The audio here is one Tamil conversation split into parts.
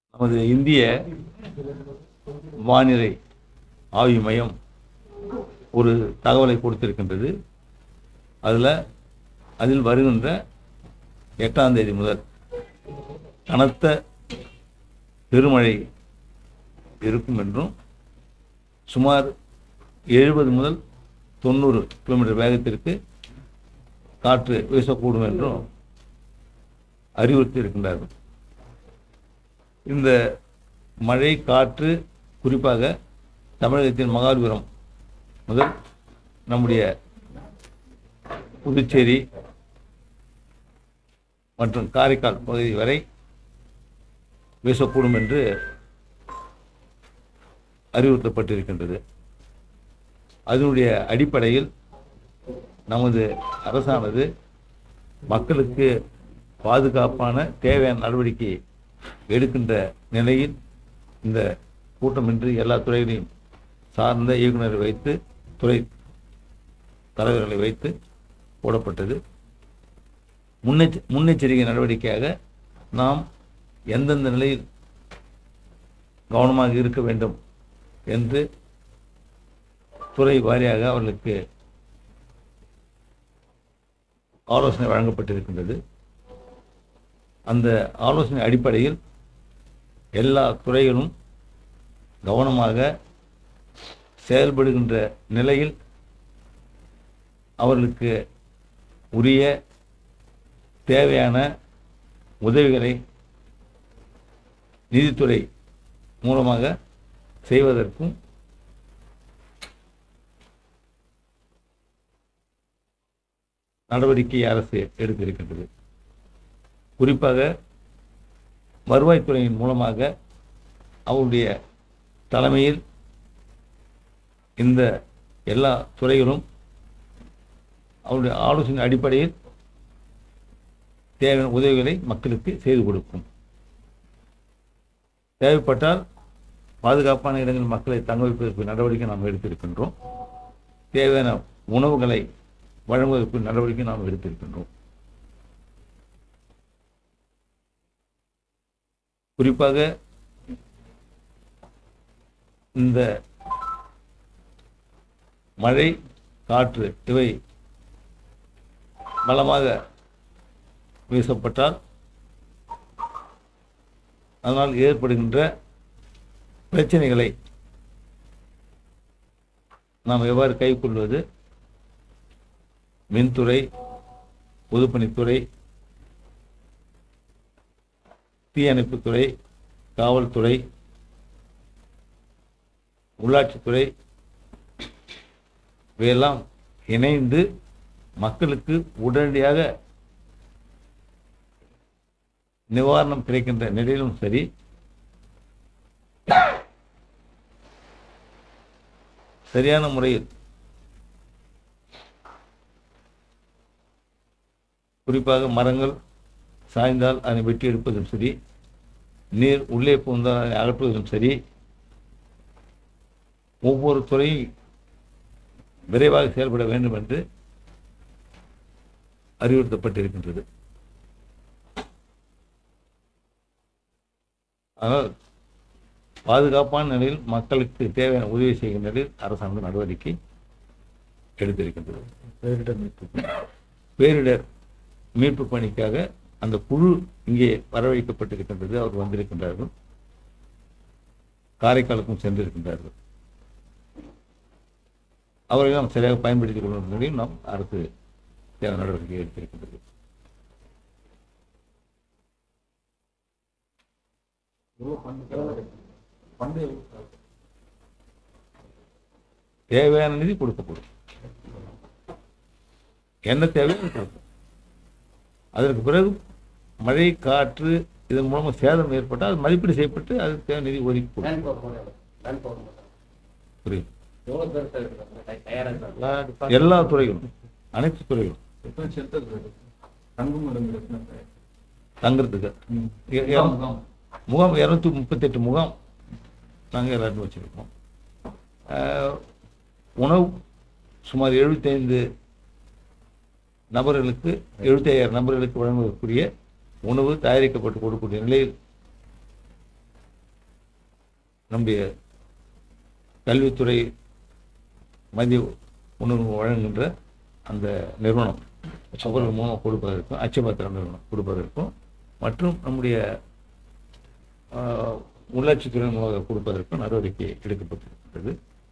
நமது இந்திய வானிலை ஆய்வு மையம் ஒரு தகவலை கொடுத்திருக்கின்றது அதில் அதில் வருகின்ற எட்டாம் தேதி முதல் கனத்த பெருமழை இருக்கும் என்றும் சுமார் எழுபது முதல் தொண்ணூறு கிலோமீட்டர் வேகத்திற்கு காற்று வீசக்கூடும் என்றும் அறிவுறுத்தி இருக்கின்றார்கள் இந்த மழை காற்று குறிப்பாக தமிழகத்தின் மகாபலிபுரம் முதல் நம்முடைய புதுச்சேரி மற்றும் காரைக்கால் பகுதி வரை வீசக்கூடும் என்று அறிவுறுத்தப்பட்டிருக்கின்றது அதனுடைய அடிப்படையில் நமது அரசானது மக்களுக்கு பாதுகாப்பான தேவையான நடவடிக்கை எடுக்கின்ற நிலையில் இந்த கூட்டமின்றி எல்லா துறைகளையும் சார்ந்த இயக்குநரை வைத்து துறை தலைவர்களை வைத்து போடப்பட்டது முன்னெச்ச முன்னெச்சரிக்கை நடவடிக்கையாக நாம் எந்தெந்த நிலையில் கவனமாக இருக்க வேண்டும் என்று துறை வாரியாக அவர்களுக்கு ஆலோசனை வழங்கப்பட்டிருக்கின்றது அந்த ஆலோசனை அடிப்படையில் எல்லா துறைகளும் கவனமாக செயல்படுகின்ற நிலையில் அவர்களுக்கு உரிய தேவையான உதவிகளை நிதித்துறை மூலமாக செய்வதற்கும் நடவடிக்கை அரசு எடுத்திருக்கின்றது குறிப்பாக வருவாய்த்துறையின் மூலமாக அவருடைய தலைமையில் இந்த எல்லா துறைகளும் அவருடைய ஆலோசனை அடிப்படையில் தேவையான உதவிகளை மக்களுக்கு செய்து கொடுக்கும் தேவைப்பட்டால் பாதுகாப்பான இடங்களில் மக்களை தங்க வைப்பதற்கு நடவடிக்கை நாம் எடுத்திருக்கின்றோம் தேவையான உணவுகளை வழங்குவதற்கு நடவடிக்கை நாம் எடுத்திருக்கின்றோம் குறிப்பாக இந்த மழை காற்று இவை பலமாக வீசப்பட்டால் அதனால் ஏற்படுகின்ற பிரச்சனைகளை நாம் எவ்வாறு கைக்கொள்வது மின்துறை பொதுப்பணித்துறை தீயணைப்புத்துறை காவல்துறை உள்ளாட்சித்துறை இவையெல்லாம் இணைந்து மக்களுக்கு உடனடியாக நிவாரணம் கிடைக்கின்ற நிலையிலும் சரி சரியான முறையில் குறிப்பாக மரங்கள் சாய்ந்தால் அதை வெட்டி எடுப்பதும் சரி நீர் உள்ளே புகுந்தால் அதை அகற்றுவதும் சரி ஒவ்வொரு துறையும் விரைவாக செயல்பட வேண்டும் என்று அறிவுறுத்தப்பட்டிருக்கின்றது ஆனால் பாதுகாப்பான நிலையில் மக்களுக்கு தேவையான உதவி செய்கின்ற நிலையில் அரசாங்கம் நடவடிக்கை எடுத்திருக்கின்றது பேரிடர் மீட்பு பேரிடர் மீட்பு பணிக்காக அந்த குழு இங்கே வரவழைக்கப்பட்டிருக்கின்றது அவர் வந்திருக்கின்றார்கள் காரைக்காலுக்கும் சென்றிருக்கின்றார்கள் அவர்களை நாம் சரியாக பயன்படுத்திக் கொள்ளும் நிலையில் நாம் அரசு தேவையான நடவடிக்கை எடுத்திருக்கின்றது தேவையான நிதி கொடுக்கப்படும் என்ன தேவையோ அது கொடுக்கும் அதற்கு பிறகு மழை காற்று இதன் மூலமாக சேதம் ஏற்பட்டால் அது மதிப்பீடு செய்யப்பட்டு அதுக்கு தேவை நிதி ஒதுக்கி கொடுக்கும் புரியுது எல்லா துறைகளும் அனைத்து துறைகளும் தங்குறதுக்கு எ- எ- முகாம் இரநூத்தி முப்பத்தெட்டு முகாம் நாங்கள் எல்லாருமே வச்சுருக்கோம் உணவு சுமார் எழுபத்தைந்து நபர்களுக்கு எழுபத்தையாயிரம் நபர்களுக்கு வழங்குவதற்குரிய உணவு தயாரிக்கப்பட்டு கொடுக்கக்கூடிய நிலையில் நம்முடைய கல்வித்துறை மதிய உணவு வழங்குகின்ற அந்த நிறுவனம் அவர்கள் மூலம் கொடுப்பதற்கும் அச்சபத்திரம் நிறுவனம் கொடுப்பதற்கும் மற்றும் நம்முடைய ஆஹ், உள்ளாட்சித்துறை மூலம் கொடுப்பதற்கும் நடவடிக்கை எடுக்கப்பட்டிருக்கிறது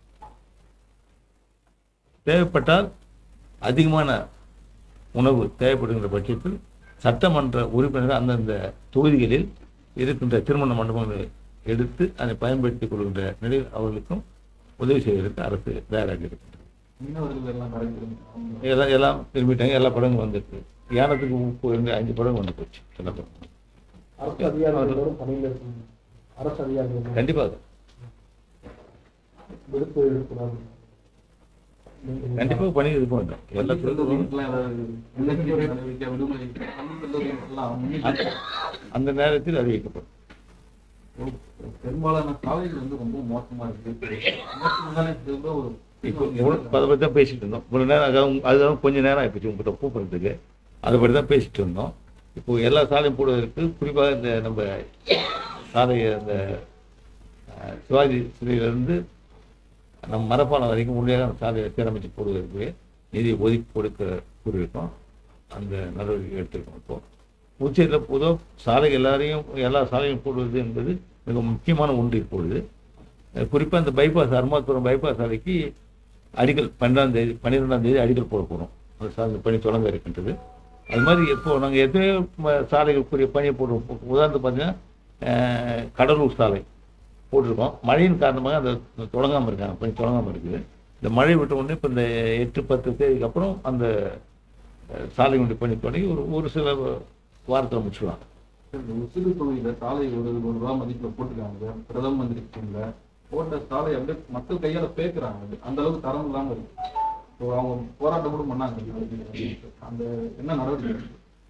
தேவைப்பட்டால் அதிகமான உணவு தேவைப்படுகின்ற பட்சத்தில் சட்டமன்ற உறுப்பினர்கள் அந்தந்த தொகுதிகளில் இருக்கின்ற திருமண மண்டபங்களை எடுத்து அதை பயன்படுத்திக் கொள்கின்ற நிலையில் அவர்களுக்கும் உதவி செய்வதற்கு அரசு தயாராக இருக்கின்றது மீனவர்கள் எல்லாம் கிடைக்கிறது எல்லாம் எல்லாம் திரும்பிட்டாங்க எல்லா படங்களும் வந்திருக்கு யானத்துக்கு உப்பு இருந்து அஞ்சு படம் வந்து போச்சு எல்லா படம் அரசு அதிகாரிகளோடும் பணியில் இருக்கும் அரசு அதிகாரிகள் கண்டிப்பாக விடுப்பு இருக்கக்கூடாது கண்டிப்பாக பணி இது பண்ணுறோம் எல்லா துறைகளும் கல்லூரிகளுக்கெல்லாம் ஏதாவது முன்னெச்சரிக்கை நடவடிக்கை விடுமுறை பள்ளி கல்லூரிகளுக்கெல்லாம் முன்னெச்சரிக்கை அந்த நேரத்தில் அறிவிக்கப்படும் பெரும்பாலான சாலைகள் வந்து ரொம்ப மோசமா இருக்கு இதற்கு முன்னாலே திரும்ப ஒரு இப்போ இவ்வளவு அதை பற்றி தான் பேசிட்டு இருந்தோம் இவ்வளோ நேரம் அதாவது அதுதான் கொஞ்சம் நேரம் ஆயிப்போச்சு உங்கள்கிட்ட கூப்பிட்றதுக்கு அதை பற்றி தான் பேசிட்டு இருந்தோம் இப்போ எல்லா சாலையும் போடுவதற்கு குறிப்பாக இந்த நம்ம சாலை அந்த அஹ், சிவாஜி சிலையிலிருந்து நம்ம மரப்பாலம் வரைக்கும் உண்மையாக அந்த சாலையை சீரமைச்சு போடுவதற்கு நிதி ஒதுக்கி கொடுக்க கூறியிருக்கோம் அந்த நடவடிக்கை எடுத்திருக்கோம் இப்போ புதுச்சேரியில் பொதுவாக சாலை எல்லாரையும் எல்லா சாலையும் போடுவது என்பது மிக முக்கியமான ஒன்று இப்பொழுது குறிப்பாக இந்த பைபாஸ் அருமாத்துரம் பைபாஸ் சாலைக்கு அடிக்கல் பன்னெண்டாம் தேதி பன்னிரெண்டாம் தேதி அடிக்கல் போட போகிறோம் அந்த சாலை பணி தொடங்க இருக்கின்றது அது மாதிரி இப்போ நாங்கள் எத்தனையோ ம- சாலைகளுக்குரிய பணியை போடுறோம் உ- உதாரணத்துக்கு பார்த்தீங்கன்னா அஹ், கடலூர் சாலை போட்டிருக்கோம் மழையின் காரணமாக அந்த தொடங்காமல் இருக்காங்க பணி தொடங்காமல் இருக்குது இந்த மழை விட்ட உடனே இப்போ இந்த எட்டு பத்து தேதிக்கு அப்புறம் அந்த அஹ், சாலைகளுடைய பணி தொடங்கி ஒரு ஒரு சில வாரத்தில் முடிச்சுடுவாங்க இந்த உசிறு தொகுதியில சாலை ஒரு ஒரு ரூபா மதிப்புல போட்டுருக்காங்க பிரதம மந்திரி ஸ்கீம்ல போட்ட சாலை அப்படியே மக்கள் கையால பேக்குறாங்க அது. அந்த அளவுக்கு தரம் இல்லாம இருக்கு இப்போ அவங்க போராட்டம் கூட பண்ணாங்க அந்த என்ன நடவடிக்கை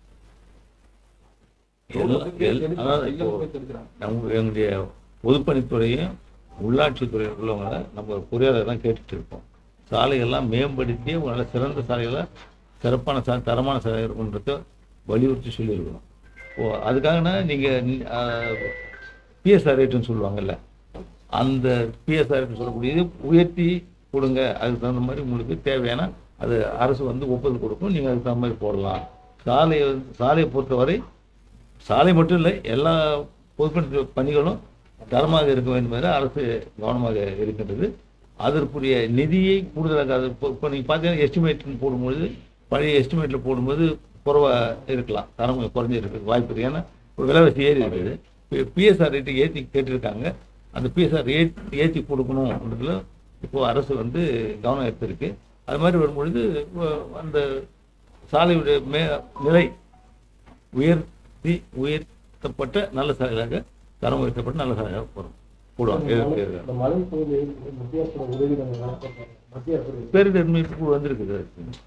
எல்லாம் எல்- அதாவது இப்போ எடுக்கிறாங்க நம்ம எங்களுடைய பொதுப்பணித்துறையும் உள்ளாட்சித்துறை உள்ளவங்களை நம்ம பொறியாளர் தான் கேட்டுட்டு இருக்கோம் சாலைகள்லாம் மேம்படுத்தி ஒரு நல்ல சிறந்த சாலைகளை சிறப்பான சாலை தரமான சாலைன்றத வலியுறுத்தி சொல்லியிருக்கிறோம் ஓ அதுக்காகனா நீங்கள் பிஎஸ்ஆர் ரேட்டுன்னு சொல்லுவாங்கல்ல அந்த பிஎஸ்ஆர் ரேட்டு சொல்லக்கூடியது உயர்த்தி கொடுங்க அதுக்கு தகுந்த மாதிரி உங்களுக்கு தேவையான அது அரசு வந்து ஒப்புதல் கொடுக்கும் நீங்கள் அதுக்கு தகுந்த மாதிரி போடலாம் சாலையை வந்து- சாலையை பொறுத்தவரை சாலை மட்டும் இல்லை எல்லா பொதுப்பணி பணிகளும் தரமாக இருக்க வேண்டும் என்ற அரசு கவனமாக இருக்கின்றது அதற்குரிய நிதியை கூடுதலாக அது இப்போ இப்போ நீங்கள் பார்த்தீங்கன்னா எஸ்டிமேட்னு போடும்பொழுது பழைய எஸ்டிமேட்டில் போடும்போது குறைவாக இருக்கலாம் தரம் கொஞ்சம் குறைஞ்சி இருக்கு வாய்ப்பு இருக்குது ஏன்னா ஒரு விலைவாசி ஏறி இருக்குது பிஎஸ்ஆர் ரேட்டு ஏற்றி கேட்டிருக்காங்க அந்த பிஎஸ்ஆர் ஏற்றி ஏற்றி கொடுக்கணுன்றதுல இப்போ அரசு வந்து கவனம் எடுத்திருக்கு அது மாதிரி வரும்பொழுது அஹ், அந்த சாலையுடைய மே நிலை உயர்த்தி உயர்த்தப்பட்ட நல்ல சாலைகளாக தரம் உயர்த்தப்பட்ட நல்ல சாலைகளாக போடும் போடுவாங்க எதிர்ப்பு எதிர்ப்பு. இந்த மழை பகுதியில் மத்திய அரசோட உதவி நம்ம நடத்துறோம். மத்திய அரசு பேரிடர் மீட்பு குழு வந்திருக்குது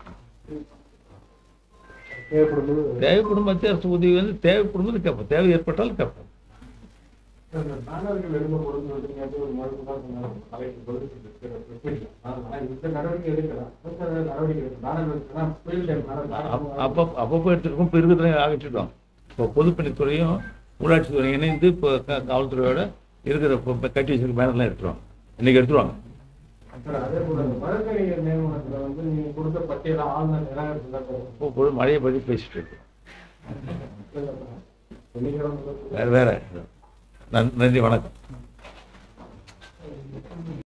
தேவைப்படும்போது தேவைப்படும் மத்திய அரசு உதவி வந்து தேவைப்படும் போது கேட்போம் தேவை ஏற்பட்டால் கேட்போம் மாணவர்கள் எழுத பொழுது வந்து நீங்க வந்து ஒரு மருந்து தான் சொன்னாங்க. அவைக்கு பதில் சொல்லிட்டு ஆனா இந்த நடவடிக்கை எடுக்கலாம் அடுத்த நடவடிக்கை எடுக்கலாம் மாணவர்களுக்கு தான் field time அப்- மாணவர்கள் அப்போ அப்பப்போ எடுத்துருக்கோம் பெருகுதுல ஆகிட்டுட்டோம் இப்போ பொதுப்பணித்துறையும் உள்ளாட்சித்துறை இணைந்து இப்போ க- காவல்துறையோட இருக்கிற இப்போ இப்போ கட்டி வச்சிருக்க பேனர்லாம் எடுத்துருவாங்க இன்னைக்கு எடுத்துருவாங்க சார், அதே போல இந்த வழக்கறிஞர் நியமனத்துல வந்து நீங்க கொடுத்த பட்டியல ஆளுநர் நிராகரிச்சு தான் போகும். இப்போ பொது மழையை பற்றி பேசிட்டு இருக்கு வெள்ளிக்கிழமை வேற வேற நன்- நன்றி வணக்கம்